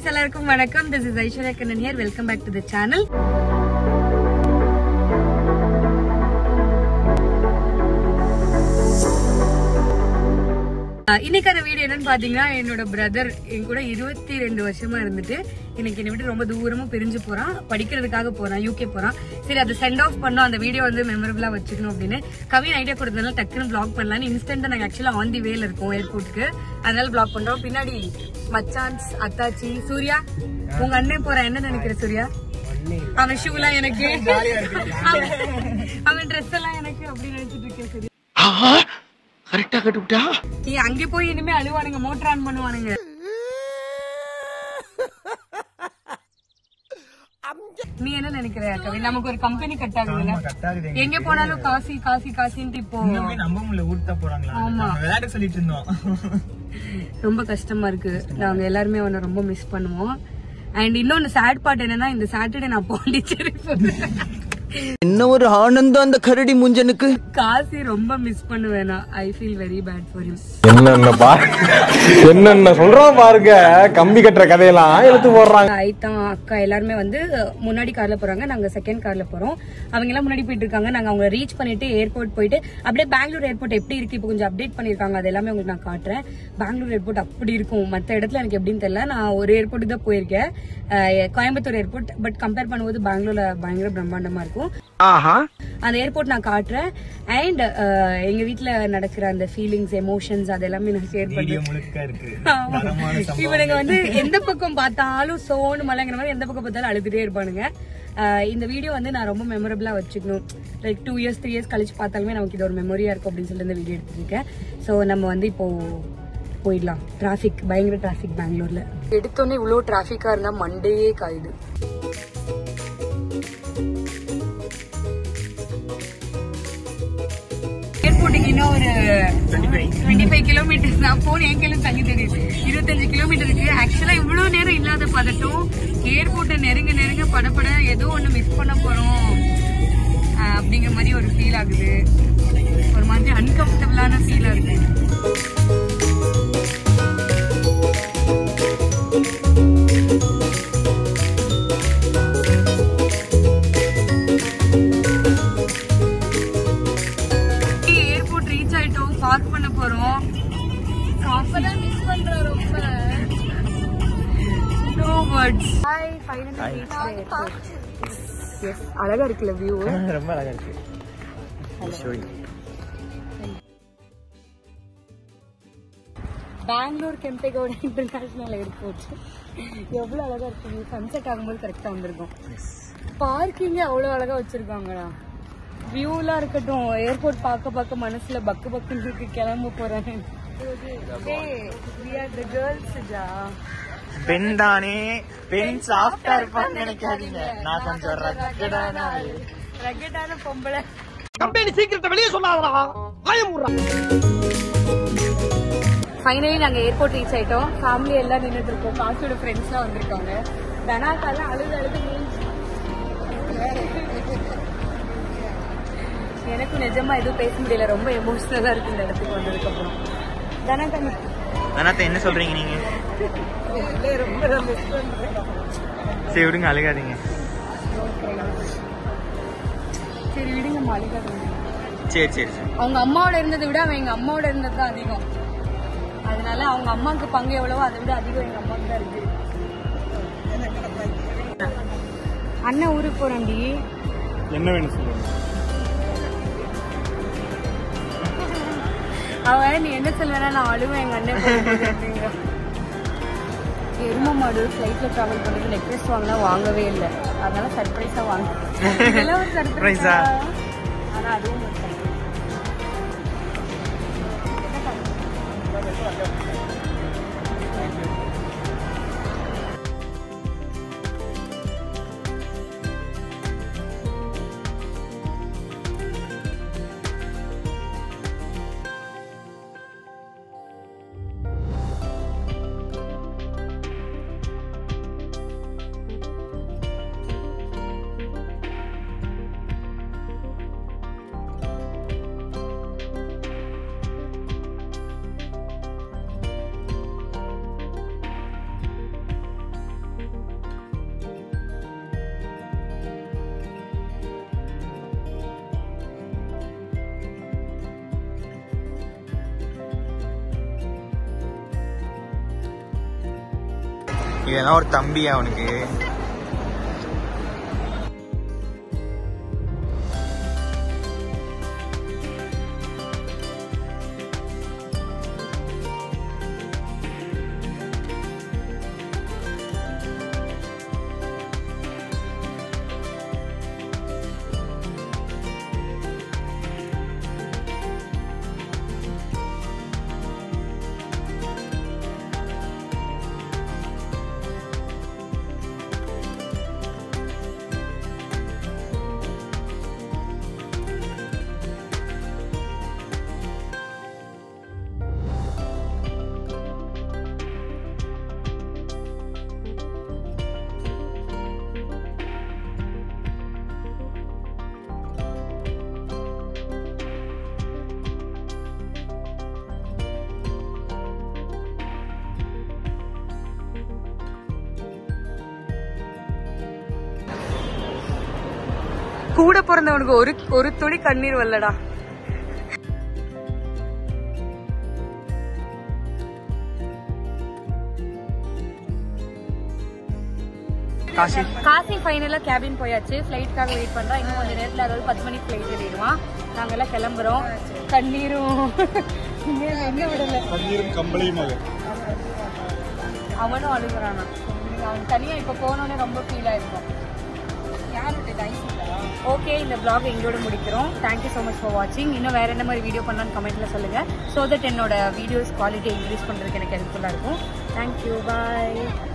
Guys எல்லாருக்கும் வணக்கம் this is Aishwarya Kannan here welcome back to the channel இன்னைக்கான வீடியோ என்னன்னு பாத்தீங்கன்னா என்னோட பிரதர் என் கூட இருபத்தி ரெண்டு வருஷமா இருந்துட்டு இன்னைக்கு என்னை விட்டு ரொம்ப தூரமா பிரிஞ்சு போறான் படிக்கிறதுக்காக போறான் யூகே போறான் சரி அதை சென்ட் ஆஃப் பண்ணோம் அந்த வீடியோ வந்து மெமரபிளா வச்சுக்கணும் அப்படின்னு கவின் ஐடியா கொடுத்ததுனால டக்குன்னு பிளாக் பண்ணலாம்னு இன்ஸ்டன்டா நாங்க ஆக்சுவலா ஆன் தி வேல இருக்கோம் ஏர்போர்ட்டுக்கு அதனால பிளாக் பண்றோம் பின்னாடி மச்சான்ஸ் அத்தாச்சி சூர்யா உங்க அண்ணன் போற என்ன நினைக்கிற சூர்யா அவன் ஷூ எல்லாம் எனக்கு அவன்- அவன் ட்ரெஸ் எல்லாம் எனக்கு அப்படின்னு நினைச்சிட்டு இருக்கேன் சரி கரெக்டா கட்டுவிட்டா நீ அங்க போய் இனிமே அழுவானுங்க மோட்டர் ஆன் பண்ணுவானுங்க நீ என்ன நினைக்கிற கவி நமக்கு ஒரு கம்பெனி கட் ஆகுதுல்ல கட்டாகுது எங்க போனாலும் காசி காசி காசின்ட்டு இப்போ இன்னுமே நம்ப முடியல ஊர்த்த போறாங்களா ஆமா. நம்ம விளையாட சொல்லிட்டு இருந்தோம் ரொம்ப கஷ்டமா இருக்கு நாங்க எல்லாருமே அவனை ரொம்ப மிஸ் பண்ணுவோம் அண்ட் இன்னொன்னு சேட் பார்ட் என்னன்னா இந்த சாட்டர்டே நான் பாண்டிச்சேரி போறேன் என்ன ஒரு ஆனந்தம் அந்த கரடி முஞ்சனுக்கு காசி ரொம்ப மிஸ் பண்ணுவேன் I feel very bad for him என்னென்ன பா என்னென்ன சொல்றான் பாருங்க கம்பி கட்டுற கதையெல்லாம் எடுத்து போடுறாங்க ஐத்தான் அக்கா எல்லாருமே வந்து முன்னாடி கார்ல போறாங்க நாங்க செகண்ட் கார்ல போறோம் அவங்க எல்லாம் முன்னாடி போயிட்டு இருக்காங்க நாங்க அவங்க ரீச் பண்ணிட்டு ஏர்போர்ட் போயிட்டு அப்படியே பெங்களூர் ஏர்போர்ட் எப்படி இருக்கு இப்போ கொஞ்சம் அப்டேட் பண்ணிருக்காங்க அது எல்லாமே உங்களுக்கு நான் காட்டுறேன் பெங்களூர் ஏர்போர்ட் அப்படி இருக்கும் மத்த இடத்துல எனக்கு எப்படின்னு தெரியல நான் ஒரு ஏர்போர்ட்டுக்கு தான் போயிருக்கேன் அஹ் கோயம்புத்தூர் ஏர்போர்ட் பட் கம்பேர் பண்ணும்போது பெங்களூர்ல பயங்கர பிரம்மாண்டமா இருக்கும் ஆஹா அந்த ஏர்போர்ட் நான் காட்டுறேன் அண்ட் எங்க வீட்ல நடக்கிற அந்த ஃபீலிங்ஸ் எமோஷன்ஸ் அது எல்லாமே நான் ஷேர் வீடியோ பண்றேன் முழுக்க இருக்கு ஆமா. தரமான சம்பவம். இவனுங்க வந்து எந்த பக்கம் பார்த்தாலும் சோனு மலைங்கிற மாதிரி எந்த பக்கம் பார்த்தாலும் அழுதுட்டே இருப்பானுங்க ஆஹ் இந்த வீடியோ வந்து நான் ரொம்ப மெமரபிளா வச்சுக்கணும் like two years three years கழிச்சு பார்த்தாலுமே நமக்கு இது ஒரு மெமரியா இருக்கும் அப்படின்னு சொல்லி இந்த வீடியோ எடுத்துருக்கேன் ஸோ நம்ம வந்து இப்போ போயிடலாம் டிராஃபிக் பயங்கர டிராஃபிக் பெங்களூர்ல எடுத்தோன்னே இவ்வளோ டிராஃபிக்கா இருந்தா மண்டேயே காயுது ஏர்போர்ட்டுக்கு இன்னும் ஒரு டுவெண்ட்டி ஃபைவ் கிலோமீட்டர்ஸ் நான் போன் என் கையில தள்ளி தெரியுது இருபத்தஞ்சு கிலோமீட்டர் இருக்கு ஆக்சுவலா இவ்வளவு நேரம் இல்லாத பதட்டம் ஏர்போர்ட்டை நெருங்க நெருங்க படப்பட ஏதோ ஒண்ணு மிஸ் பண்ண போறோம் ஆஹ் அப்படிங்கிற மாதிரி ஒரு ஃபீல் ஆகுது ஒரு மாதிரி அன்கம்ஃபர்டபுளான ஃபீலா இருக்கு ஏர்போர்ட் ரீச் ஆயிட்டோம் பார்க் பண்ண போறோம் அப்பதான் மிஸ் பண்றோம் ரொம்ப no words hi finally reach the airport yes அழகா இருக்குல்ல வியூ ரொம்ப அழகா இருக்கு பெங்களூர் கெம்பேகவுட இன்டர்நேஷனல் ஏர்போர்ட் எவ்வளவு அழகா இருக்கு சன்செட் ஆகும்போது கரெக்டா வந்திருக்கும் பார்க்கிங் அவ்வளவு அழகா வச்சிருக்காங்கடா வியூலாம் இருக்கட்டும் ஏர்போர்ட் பார்க்க பார்க்க மனசுல பக்கு பக்குன்னு இருக்கு கிளம்ப போறேன் கேர்ள்ஸ் ஜா பெண் தானே பெண் சாஃப்டா இருப்பான்னு நினைக்காதீங்க நான் கொஞ்சம் ரக்கடான ஆளு. ரகடான பொம்பளை கம்பெனி சீக்கிரத்தை வெளியே சொல்லாதடா பயமுறா ஃபைனலி நாங்க ஏர்போர்ட் ரீச் ஆயிட்டோம் ஃபேமிலி எல்லாம் நின்னுட்டு இருக்கோம் காசியோட ஃப்ரெண்ட்ஸ்லாம் வந்திருக்காங்க தனாக்காலாம் அழுது அழுது மூஞ்சி. எனக்கும் நிஜமா எதுவும் பேச முடியல ரொம்ப எமோஷனலா இருக்கு இந்த இடத்துக்கு வந்ததுக்கு அப்புறம் தனாக்கா அனாத்த என்ன சொல்றீங்க நீங்க ரொம்ப மிஸ் பண்றேன் சரி விடுங்க அழுகாதீங்க சரி விடுங்க மாளிகா சரி சரி சரி அவங்க அம்மாவோட இருந்ததை விட அவன் எங்க அம்மாவோட இருந்தது தான் அதிகம் அதனால அவங்க அம்மாவுக்கு பங்கு எவ்வளவோ அதை விட அதிகம் எங்க அம்மாவுக்கு தான் இருக்கு அண்ணன் ஊருக்கு போறான்டி என்ன வேணும் சொல்லுங்க அவன் நீ என்ன சொல்லுவேனா நான் அழுவேன் எங்க அண்ணன் போகும்போது அப்படிங்கிறான். எரும மாடு ஃப்ளைட்ல டிராவல் பண்ணுறது நெக்லஸ் வாங்கினா வாங்கவே இல்லை அதனால சர்ப்ரைஸா வாங்க இதெல்லாம் ஒரு சர்ப்ரைஸா ஆனா அதுவும் ஒரு surprise. இதெல்லாம் ஒரு தம்பி அவனுக்கு கூட பிறந்தவனுக்கு ஒரு ஒரு துளி கண்ணீர் வரலடா காசி காசி ஃபைனலா கேபின் போயாச்சு ஃபிளைட்காக வெயிட் பண்றோம் இன்னும் கொஞ்ச நேரத்துல அதாவது பத்து மணிக்கு ஃபிளைட் ஏறிடுவான் நாங்க எல்லாம் கிளம்புறோம் கண்ணீரும் இங்க எங்க விடல கண்ணீரும் கம்பளையுமாக அவனும் அழுகுறானா அவன் தனியா இப்ப போனோன்னே ரொம்ப ஃபீல் ஆயிருக்கும் ஓகே இந்த vlog எங்களோட முடிக்கிறோம் தேங்க்யூ ஸோ மச் ஃபார் வாட்சிங் இன்னும் வேற என்ன மாதிரி வீடியோ பண்ணலாம்னு கமெண்ட்ல சொல்லுங்க ஸோ தட் என்னோட வீடியோஸ் குவாலிட்டி இன்க்ரீஸ் பண்றதுக்கு எனக்கு ஹெல்ப்ஃபுல்லா இருக்கும் தேங்க்யூ பாய்